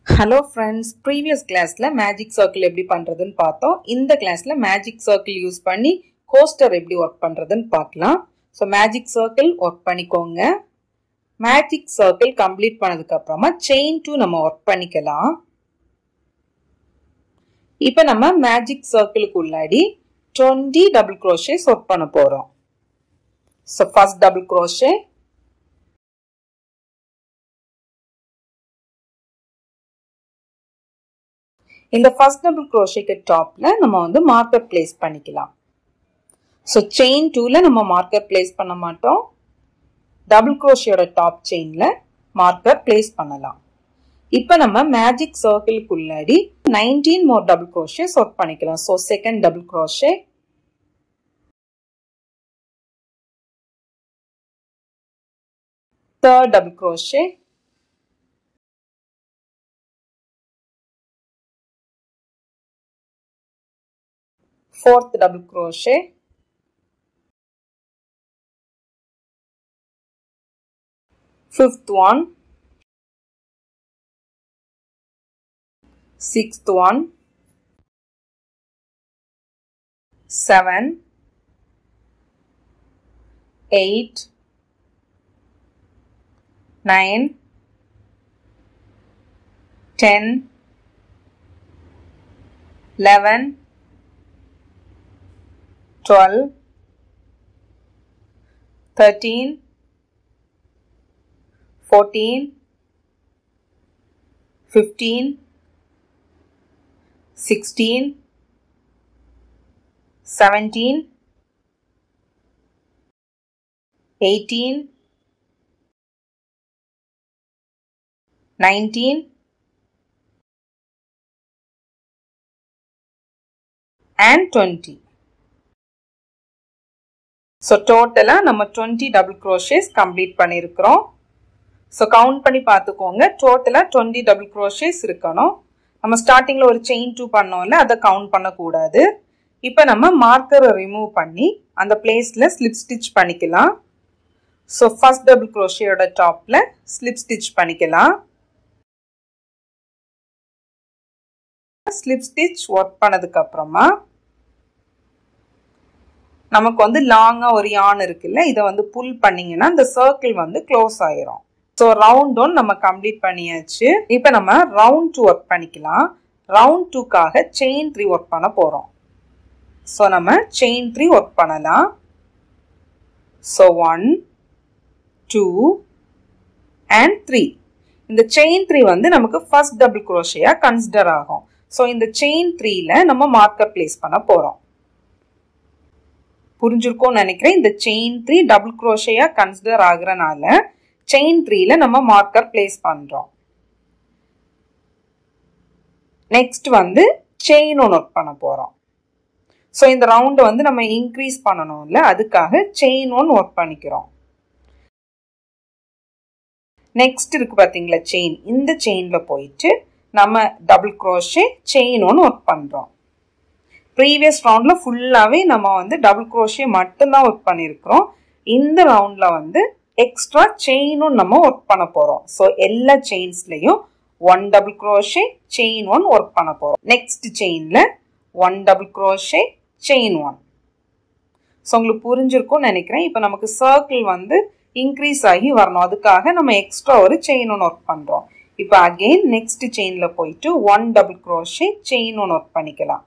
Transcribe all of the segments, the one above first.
hello friends previous கிளாஸில் magic circle எப்படி பண்ணுறதுன்னு பார்த்தோம் இந்த கிளாஸில் மேஜிக் சர்க்கிள் யூஸ் பண்ணி கோஸ்டர் எப்படி ஒர்க் பண்ணுறதுன்னு பார்க்கலாம் ஸோ மேஜிக் சர்க்கிள் ஒர்க் பண்ணிக்கோங்க மேஜிக் சர்க்கிள் கம்ப்ளீட் பண்ணதுக்கு அப்புறமா செயின் டூ நம்ம ஒர்க் பண்ணிக்கலாம் இப்போ நம்ம மேஜிக் சர்க்கிளுக்கு உள்ளாடி டுவெண்ட்டி டபுள் க்ரோஷேஸ் ஒர்க் பண்ண போகிறோம் ஸோ ஃபர்ஸ்ட் டபுள் க்ரோஷே இந்த ஃபர்ஸ்ட் டபுள் க்ரோஷேக்கு டாப்ல நம்ம வந்து மார்க்கர் பிளேஸ் பண்ணிக்கலாம் ஸோ செயின் டூல நம்ம மார்க்கர் பிளேஸ் பண்ண மாட்டோம் டபுள் க்ரோஷியோட டாப் செயின்ல மார்க்கர் பிளேஸ் பண்ணலாம் இப்போ நம்ம மேஜிக் சர்க்கிள்குள்ளாடி nineteen more double crochets work பண்ணிக்கலாம் so second double crochet third double crochet fourth double crochet fifth one sixth one seven eight nine ten eleven 12 13 14 15 16 17 18 19 and 20 so டோட்டலாக நம்ம twenty double crochets complete பண்ணியிருக்கிறோம் so count பண்ணி பார்த்துக்கோங்க டோட்டலாக twenty double crochets இருக்கணும் நம்ம ஸ்டார்டிங்கில் ஒரு செயின் டூ பண்ணோம்ல அதை கவுண்ட் பண்ணக்கூடாது இப்போ நம்ம மார்க்கரை ரிமூவ் பண்ணி அந்த பிளேஸில் ஸ்லிப் ஸ்டிச் பண்ணிக்கலாம் ஸோ ஃபர்ஸ்ட் டபுள் க்ரோஷியோட டாப்பில் ஸ்லிப் ஸ்டிச் பண்ணிக்கலாம் ஸ்லிப் ஸ்டிச் ஒர்க் பண்ணதுக்கு அப்புறமா நமக்கு வந்து லாங்காக ஒரு யான் இருக்குல்ல இதை வந்து புல் பண்ணிங்கன்னா இந்த சர்க்கிள் வந்து க்ளோஸ் ஆயிரும் ஸோ ரவுண்ட் ஒன் நம்ம கம்ப்ளீட் பண்ணியாச்சு இப்போ நம்ம ரவுண்ட் டூ ஒர்க் பண்ணிக்கலாம் ரவுண்ட் டூக்காக செயின் த்ரீ ஒர்க் பண்ண போகிறோம் ஸோ நம்ம செயின் த்ரீ ஒர்க் பண்ணலாம் so one two and three இந்த செயின் த்ரீ வந்து நமக்கு ஃபர்ஸ்ட் டபுள் குரோஷியாக கன்சிடர் ஆகும் ஸோ இந்த செயின் த்ரீல நம்ம மார்க்கர் பிளேஸ் பண்ண போகிறோம் புரிஞ்சிருக்கும்னு நினைக்கிறேன் இந்த செயின் த்ரீ டபுள் குரோஷையா கன்சிடர் ஆகுறனால செயின் த்ரீல நம்ம மார்க்கர் பிளேஸ் பண்றோம் நெக்ஸ்ட் வந்து செயின் ஒன்று ஒர்க் பண்ண போறோம் ஸோ இந்த ரவுண்டை வந்து நம்ம இன்க்ரீஸ் பண்ணணும்ல அதுக்காக செயின் ஒன் ஒர்க் பண்ணிக்கிறோம் நெக்ஸ்ட் இருக்கு பார்த்தீங்களா செயின் இந்த செயின்ல போயிட்டு நம்ம டபுள் குரோஷே செயின் ஒன்று ஒர்க் பண்றோம் ப்ரீவியஸ் ரவுண்டில் ஃபுல்லாகவே நம்ம வந்து டபுள் குரோஷே மட்டும்தான் ஒர்க் பண்ணியிருக்கிறோம் இந்த ரவுண்டில் வந்து எக்ஸ்ட்ரா செயினும் நம்ம ஒர்க் பண்ண போகிறோம் ஸோ எல்லா செயின்ஸ்லையும் one double crochet chain one work பண்ண போகிறோம் நெக்ஸ்ட் செயினில் one double crochet chain one so உங்களுக்கு புரிஞ்சிருக்கும்னு நினைக்கிறேன் இப்போ நமக்கு சர்க்கிள் வந்து இன்க்ரீஸ் ஆகி வரணும் அதுக்காக நம்ம எக்ஸ்ட்ரா ஒரு செயின் ஒன்று ஒர்க் பண்ணுறோம் இப்போ அகெயின் நெக்ஸ்ட் செயினில் போயிட்டு ஒன் டபுள் குரோஷே செயின் ஒன்று ஒர்க் பண்ணிக்கலாம்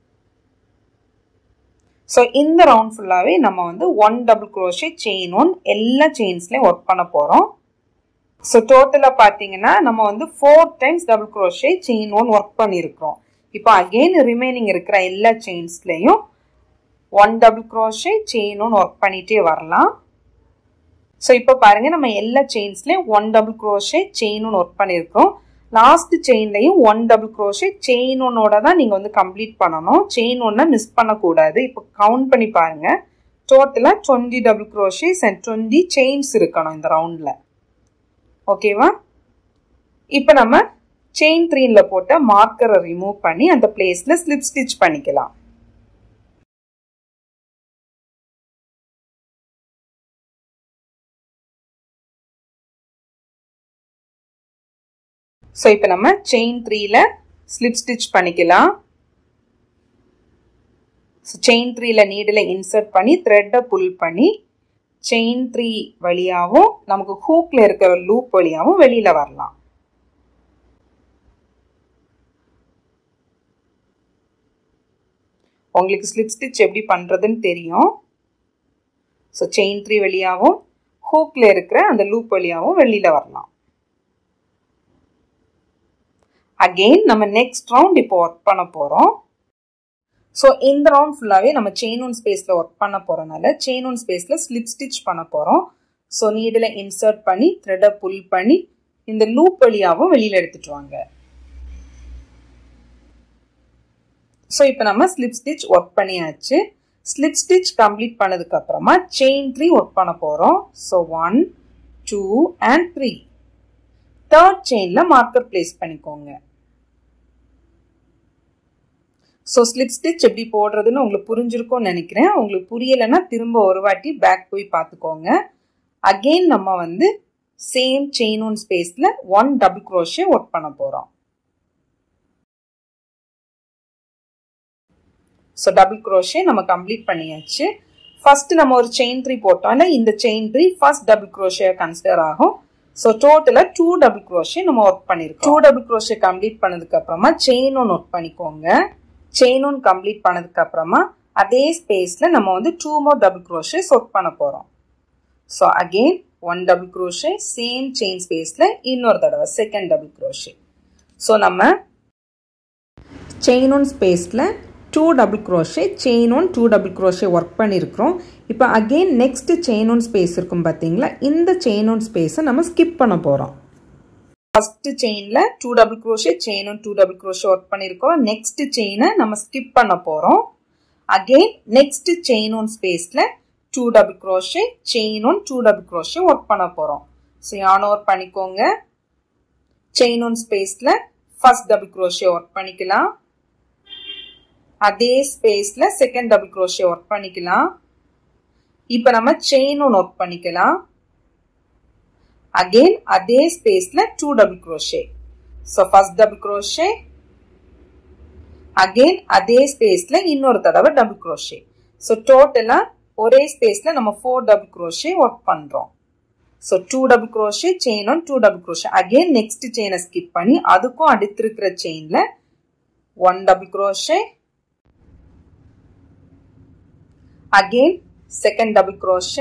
ஸோ இந்த ரவுண்ட் ஃபுல்லாகவே நம்ம வந்து one double crochet chain one எல்லா செயின்ஸ்லையும் ஒர்க் பண்ண போகிறோம் ஸோ டோட்டலாக பார்த்தீங்கன்னா நம்ம வந்து four times double crochet chain one work பண்ணியிருக்கிறோம் இப்போ அகெயின் ரிமைனிங் இருக்கிற எல்லா செயின்ஸ்லையும் one double crochet chain one work பண்ணிகிட்டே வரலாம் ஸோ இப்போ பாருங்கள் நம்ம எல்லா செயின்ஸ்லையும் one double crochet chain one work பண்ணியிருக்கிறோம் லாஸ்ட் செயின்லையும் ஒன் டபுள் க்ரோஷே செயின் ஒன்னோட தான் நீங்கள் வந்து கம்ப்ளீட் பண்ணணும் செயின் ஒன்றை மிஸ் பண்ணக்கூடாது இப்போ கவுண்ட் பண்ணி பாருங்க டோட்டலாக twenty double crochets and twenty chains இருக்கணும் இந்த ரவுண்டில் ஓகேவா இப்போ நம்ம செயின் த்ரீனில் போட்ட மார்க்கரை ரிமூவ் பண்ணி அந்த பிளேஸில் ஸ்லிப் ஸ்டிச் பண்ணிக்கலாம் ஸோ இப்போ நம்ம செயின் த்ரீல ஸ்லிப் ஸ்டிச் பண்ணிக்கலாம் ஸோ செயின் த்ரீல நீடில் இன்சர்ட் பண்ணி த்ரெட்டை புல் பண்ணி செயின் த்ரீ வழியாகவும் நமக்கு ஹூக்கில் இருக்கிற லூப் வழியாகவும் வெளியில் வரலாம் உங்களுக்கு ஸ்லிப் ஸ்டிச் எப்படி பண்ணுறதுன்னு தெரியும் ஸோ செயின் த்ரீ வழியாகவும் ஹூக்கில் இருக்கிற அந்த லூப் வழியாகவும் வெளியில் வரலாம் அகெயின் நம்ம நெக்ஸ்ட் ரவுண்ட் இப்போ ஒர்க் பண்ண போகிறோம் ஸோ இந்த ரவுண்ட் ஃபுல்லாகவே நம்ம செயின் ஒன் ஸ்பேஸில் ஒர்க் பண்ண போகிறனால செயின் ஒன் ஸ்பேஸில் ஸ்லிப் ஸ்டிச் பண்ண போகிறோம் ஸோ நீடில் இன்சர்ட் பண்ணி த்ரெட்டை புல் பண்ணி இந்த லூப் வழியாகவும் வெளியில் எடுத்துட்டு வாங்க ஸோ இப்போ நம்ம ஸ்லிப் ஸ்டிச் ஒர்க் பண்ணியாச்சு ஸ்லிப் ஸ்டிச் கம்ப்ளீட் பண்ணதுக்கு அப்புறமா செயின் த்ரீ ஒர்க் பண்ண போகிறோம் so one two and three third செயினில் மார்க்கர் பிளேஸ் பண்ணிக்கோங்க ஸோ ஸ்லிப் ஸ்டிச் எப்படி போடுறதுன்னு உங்களுக்கு புரிஞ்சிருக்கும்னு நினைக்கிறேன் உங்களுக்கு புரியலைன்னா திரும்ப ஒரு வாட்டி பேக் போய் பார்த்துக்கோங்க அகெயின் நம்ம வந்து சேம் செயின் ஒன் ஸ்பேஸில் ஒன் டபுள் க்ரோஷே ஒர்க் பண்ண போகிறோம் ஸோ டபுள் க்ரோஷே நம்ம கம்ப்ளீட் பண்ணியாச்சு ஃபர்ஸ்ட் நம்ம ஒரு செயின் த்ரீ போட்டோம்ல இந்த chain three first double crochet consider ஆகும் ஸோ டோட்டலாக டூ டபுள் க்ரோஷே நம்ம ஒர்க் பண்ணியிருக்கோம் டூ டபுள் க்ரோஷே கம்ப்ளீட் பண்ணதுக்கு அப்புறமா செயின் ஒன் ஒர்க் பண்ணிக்கோங்க செயின் ஒன் கம்ப்ளீட் பண்ணதுக்கு அப்புறமா அதே ஸ்பேஸில் நம்ம வந்து two more double crochets work பண்ண போகிறோம் so again one double crochet same chain ஸ்பேஸில் இன்னொரு தடவை செகண்ட் டபுள் க்ரோஷே ஸோ நம்ம செயின் ஒன் ஸ்பேஸில் two double crochet chain one two double crochet work பண்ணியிருக்கிறோம் இப்போ again next chain one space இருக்கும் பார்த்தீங்களா இந்த செயின் ஒன் ஸ்பேஸை நம்ம ஸ்கிப் பண்ண போகிறோம் ஃபர்ஸ்ட் செயினில் two double crochet chain one two double crochet work பண்ணியிருக்கோம் நெக்ஸ்ட் செயினை நம்ம ஸ்கிப் பண்ண போகிறோம் அகெயின் நெக்ஸ்ட் செயின் ஒன் ஸ்பேஸில் two double crochet chain one two double crochet work பண்ண போகிறோம் ஸோ யான் ஓவர் பண்ணிக்கோங்க செயின் ஒன் ஸ்பேஸில் ஃபர்ஸ்ட் டபுள் க்ரோஷே ஒர்க் பண்ணிக்கலாம் அதே ஸ்பேஸில் செகண்ட் டபுள் க்ரோஷே ஒர்க் பண்ணிக்கலாம் இப்போ நம்ம செயின் ஒன் ஒர்க் பண்ணிக்கலாம் அகெயின் அதே ஸ்பேஸில் two double crochet so first double crochet again அதே ஸ்பேஸில் இன்னொரு தடவை டபுள் க்ரோஷே ஸோ டோட்டலாக ஒரே ஸ்பேஸில் நம்ம ஃபோர் டபுள் க்ரோஷே ஒர்க் பண்ணுறோம் so two double crochet chain one two double crochet again next செயினை ஸ்கிப் பண்ணி அதுக்கும் அடுத்து இருக்கிற செயினில் one double crochet again second double crochet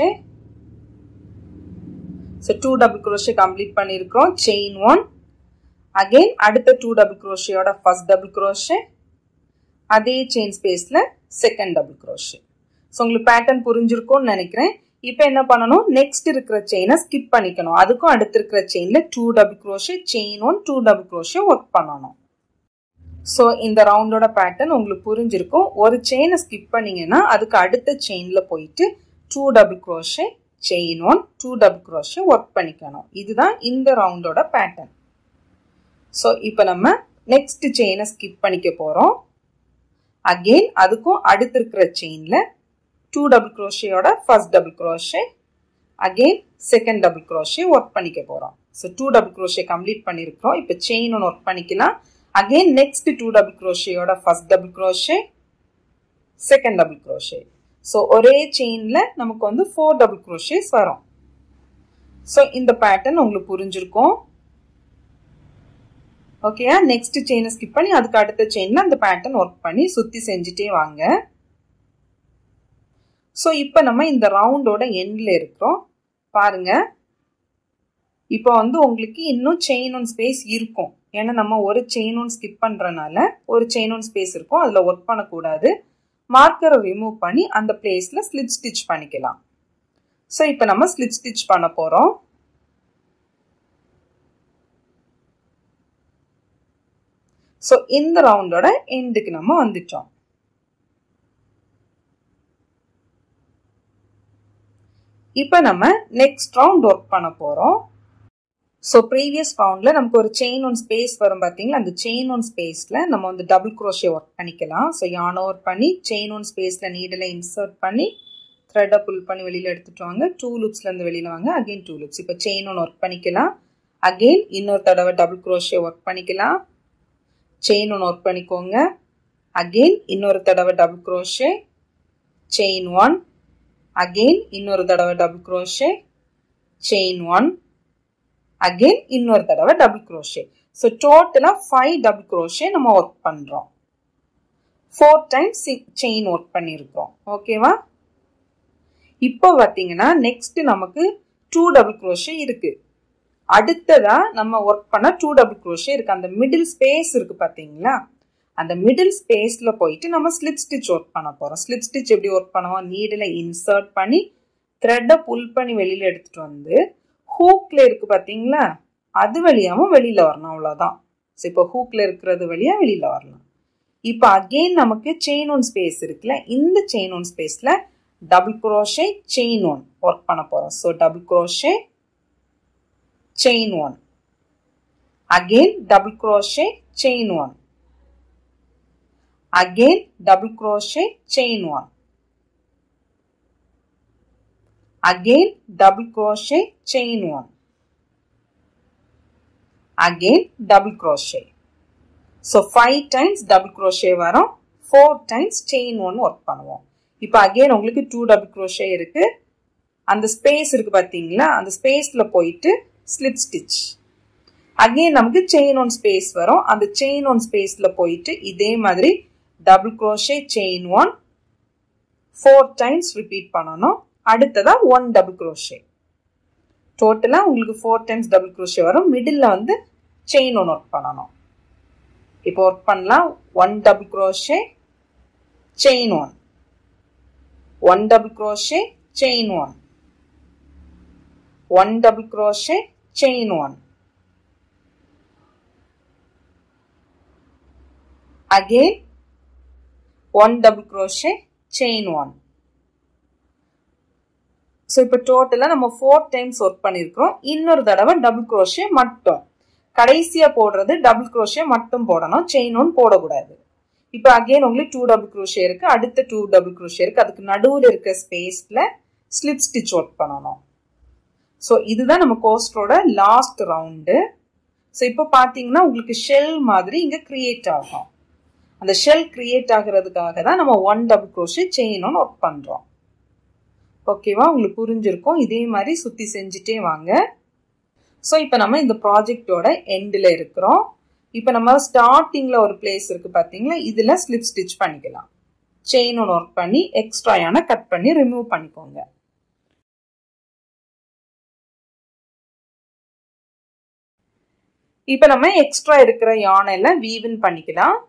so two double crochet complete பண்ணிருக்கிறோம் chain one again அடுத்த two double crochet ஓட first double crochet அதே chain spaceல second double crochet so உங்களுக்கு pattern புரிஞ்சிருக்கும்னு நினைக்கிறேன் இப்போ என்ன பண்ணணும் நெக்ஸ்ட் இருக்கிற செயினை ஸ்கிப் பண்ணிக்கணும் அதுக்கும் அடுத்து இருக்கிற செயின்ல two double crochet chain one two double crochet work பண்ணணும் ஸோ இந்த ரவுண்டோட பேட்டர்ன் உங்களுக்கு புரிஞ்சிருக்கும் ஒரு செயினை ஸ்கிப் பண்ணீங்கன்னா அதுக்கு அடுத்த செயினில் போயிட்டு two double crochet chain one two double crochet work பண்ணிக்கணும் இதுதான் இந்த ரவுண்டோட பேட்டர்ன் ஸோ இப்போ நம்ம நெக்ஸ்ட் செயினை ஸ்கிப் பண்ணிக்க போகிறோம் அகெயின் அதுக்கும் அடுத்து இருக்கிற செயினில் டூ டபுள் க்ரோஷேயோட first double crochet again second double crochet work பண்ணிக்க போகிறோம் so two double crochet complete பண்ணியிருக்கிறோம் இப்போ செயின் ஒன்று ஒர்க் பண்ணிக்கலாம் again next two double crochet ஓட first double crochet second double crochet so ஒரே செயின்ல நமக்கு வந்து ஃபோர் டபுள் க்ரோஷேஸ் வரும் ஸோ இந்த பேட்டர்ன் உங்களுக்கு புரிஞ்சிருக்கும் ஓகேயா நெக்ஸ்ட் செயினை ஸ்கிப் பண்ணி அதுக்கு அடுத்த செயின்ல அந்த பேட்டர்ன் ஒர்க் பண்ணி சுத்தி செஞ்சுட்டே வாங்க ஸோ இப்போ நம்ம இந்த ரவுண்டோட எண்ட்ல இருக்கிறோம் பாருங்க இப்போ வந்து உங்களுக்கு இன்னும் செயின் ஒன் ஸ்பேஸ் இருக்கும் ஏன்னா நம்ம ஒரு செயின் ஒன் ஸ்கிப் பண்ணுறனால ஒரு செயின் ஒன் ஸ்பேஸ் இருக்கும் அதில் ஒர்க் பண்ணக்கூடாது மார்க்கரை ரிமூவ் பண்ணி அந்த பிளேஸில் ஸ்லிப் ஸ்டிச் பண்ணிக்கலாம் ஸோ இப்போ நம்ம ஸ்லிப் ஸ்டிச் பண்ண போகிறோம் ஸோ இந்த ரவுண்டோட எண்டுக்கு நம்ம வந்துட்டோம் இப்போ நம்ம நெக்ஸ்ட் ரவுண்ட் ஒர்க் பண்ண போகிறோம் ஸோ ப்ரீவியஸ் ரவுண்டில் நமக்கு ஒரு செயின் ஒன் ஸ்பேஸ் வரும் பார்த்தீங்களா அந்த செயின் ஒன் ஸ்பேஸில் நம்ம வந்து டபுள் க்ரோஷே ஒர்க் பண்ணிக்கலாம் ஸோ யான் ஓவர் பண்ணி செயின் ஒன் ஸ்பேஸில் நீடில் இன்சர்ட் பண்ணி த்ரெட்டை புல் பண்ணி வெளியில் எடுத்துட்டு வாங்க டூ லூப்ஸ்லேருந்து வெளியில் வாங்க அகெயின் டூ லூப்ஸ் இப்போ செயின் ஒன் ஒர்க் பண்ணிக்கலாம் அகெயின் இன்னொரு தடவை டபுள் குரோஷே ஒர்க் பண்ணிக்கலாம் செயின் ஒன்று ஒர்க் பண்ணிக்கோங்க அகெயின் இன்னொரு தடவை double crochet chain one again இன்னொரு தடவை double crochet chain one again இன்னொரு தடவை டபுள் குரோஷே ஸோ டோட்டலாக ஃபைவ் டபுள் குரோஷே நம்ம ஒர்க் பண்ணுறோம் ஃபோர் டைம்ஸ் செயின் ஒர்க் பண்ணியிருக்கோம் ஓகேவா இப்போ பார்த்தீங்கன்னா நெக்ஸ்ட் நமக்கு டூ டபுள் குரோஷே இருக்கு அடுத்ததா நம்ம ஒர்க் பண்ண டூ டபுள் குரோஷே இருக்கு அந்த மிடில் ஸ்பேஸ் இருக்கு பார்த்தீங்களா அந்த மிடில் ஸ்பேஸ்ல போயிட்டு நம்ம ஸ்லிப் ஸ்டிச் ஒர்க் பண்ண போறோம் ஸ்லிப் ஸ்டிச் எப்படி ஒர்க் பண்ணுவோம் நீடில் இன்சர்ட் பண்ணி த்ரெட்டை புல் பண்ணி வெளியில எடுத்துட்டு வந்து ஹூக்ல இருக்கு பார்த்தீங்களா அது வழியாவும் வெளியில வரணும் அவ்வளோதான் ஸோ இப்போ ஹூக்ல இருக்கிறது வழியா வெளியில வரலாம் இப்போ அகெயின் நமக்கு செயின் ஒன் ஸ்பேஸ் இருக்குல்ல இந்த செயின் ஒன் ஸ்பேஸ்ல double crochet chain one work பண்ண போறோம் so double crochet chain one again double crochet chain one again double crochet chain one again double crochet chain one again double crochet so five times double crochet வரும் four times chain one work பண்ணுவோம் இப்போ again உங்களுக்கு two double crochet இருக்கு அந்த space இருக்கு பார்த்தீங்களா அந்த ஸ்பேஸ்ல போயிட்டு ஸ்லிப் ஸ்டிச் அகெயின் நமக்கு செயின் ஒன் ஸ்பேஸ் வரும் அந்த செயின் ஒன் ஸ்பேஸ்ல போயிட்டு இதே மாதிரி double crochet chain one four times repeat பண்ணணும் அடுத்ததா ஒன் டபுள் குரோஷே டோட்டலா உங்களுக்கு ஃபோர் டைம்ஸ் டபுள் குரோஷே வரும் மிடில் வந்து செயின் ஒன் ஒர்க் பண்ணணும் இப்போ ஒர்க் பண்ணலாம் one double crochet chain one one double crochet chain one one double crochet chain one again one double crochet chain one so இப்போ டோட்டலாக நம்ம four times work பண்ணியிருக்கிறோம் இன்னொரு தடவை டபுள் குரோஷே மட்டும் கடைசியாக போடுறது டபுள் குரோஷே மட்டும் போடணும் செயின் ஒன் போடக்கூடாது இப்போ அகெயின் உங்களுக்கு டூ டபுள் குரோஷே இருக்கு அடுத்த டூ டபுள் குரோஷே இருக்கு அதுக்கு நடுவில் இருக்க ஸ்பேஸ்ல ஸ்லிப் ஸ்டிச் ஒர்க் பண்ணணும் ஸோ இதுதான் நம்ம கோஸ்டரோட லாஸ்ட் ரவுண்டு ஸோ இப்போ பார்த்தீங்கன்னா உங்களுக்கு ஷெல் மாதிரி இங்கே கிரியேட் ஆகும் அந்த ஷெல் கிரியேட் ஆகிறதுக்காக தான் நம்ம ஒன் டபுள் குரோஷே செயின் ஒன்று ஒர்க் பண்ணுறோம் ஓகேவா உங்களுக்கு புரிஞ்சிருக்கும் இதே மாதிரி சுற்றி செஞ்சுட்டே வாங்க ஸோ இப்போ நம்ம இந்த ப்ராஜெக்டோட எண்டில் இருக்கிறோம் இப்போ நம்ம ஸ்டார்டிங்கில் ஒரு பிளேஸ் இருக்குது பார்த்தீங்களா இதில் ஸ்லிப் ஸ்டிச் பண்ணிக்கலாம் செயின் ஒன்று ஒர்க் பண்ணி எக்ஸ்ட்ராயான கட் பண்ணி ரிமூவ் பண்ணிக்கோங்க இப்போ நம்ம எக்ஸ்ட்ரா இருக்கிற யானையில் வீவின் பண்ணிக்கலாம்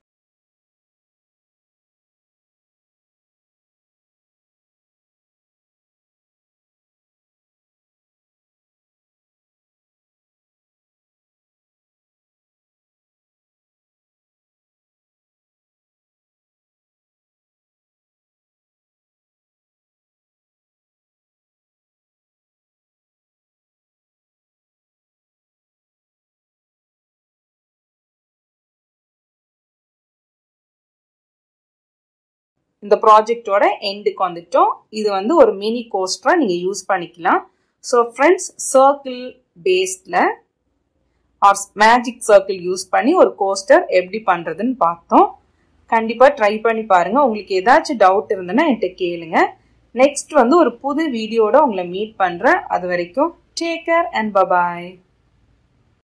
இந்த ப்ராஜெக்டோட எண்டுக்கு வந்துட்டோம் இது வந்து ஒரு மினி கோஸ்டராக நீங்கள் யூஸ் பண்ணிக்கலாம் ஸோ ஃப்ரெண்ட்ஸ் சர்க்கிள் பேஸ்டில் ஆர் மேஜிக் சர்க்கிள் யூஸ் பண்ணி ஒரு கோஸ்டர் எப்படி பண்ணுறதுன்னு பார்த்தோம் கண்டிப்பாக ட்ரை பண்ணி பாருங்கள் உங்களுக்கு ஏதாச்சும் டவுட் இருந்ததுன்னா என்கிட்ட கேளுங்க நெக்ஸ்ட் வந்து ஒரு புது வீடியோட உங்களை மீட் பண்ணுறேன் அது வரைக்கும் டேக் கேர் அண்ட் பபாய்